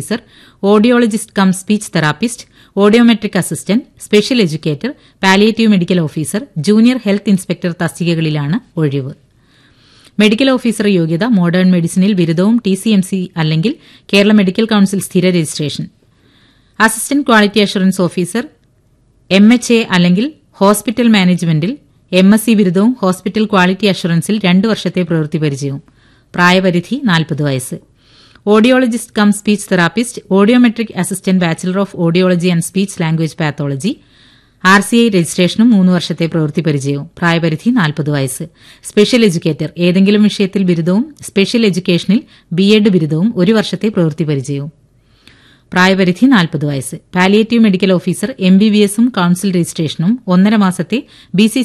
officer audiologist cum speech therapist audiometric assistant special educator palliative medical officer junior health inspector തസ്തികകളിലാണ് ഒഴിവ് medical officer യോഗ്യത modern മെഡിസിനിൽ ബിരുദവും T C M C അല്ലെങ്കിൽ Kerala medical council സ്ഥിര registration assistant quality assurance officer M H A അല്ലെങ്കിൽ hospital മാനേജ്മെന്റിൽ M S C ബിരുദവും ഹോസ്പിറ്റൽ ക്വാളിറ്റി അഷുറൻസിൽ രണ്ട് വർഷത്തെ പ്രവൃത്തി പരിചയവും പ്രായപരിധി നാൽപ്പത് വയസ്സ് audiologist cum speech therapist audiometric assistant bachelor of audiology and speech language pathology R C I രജിസ്ട്രേഷനും മൂന്ന് വർഷത്തെ പ്രവൃത്തി പരിചയവും പ്രായപരിധി നാൽപ്പത് വയസ്സ് സ്പെഷ്യൽ എഡ്യൂക്കേറ്റർ ഏതെങ്കിലും വിഷയത്തിൽ ബിരുദവും സ്പെഷ്യൽ എഡ്യൂക്കേഷനിൽ ബി എഡ് ബിരുദവും ഒരു വർഷത്തെ പ്രവൃത്തി പരിചയവും പ്രായപരിധി നാൽപ്പത് വയസ്സ് palliative medical officer M B B എസും കൌൺസിൽ രജിസ്ട്രേഷനും ഒന്നര മാസത്തെ ബി സി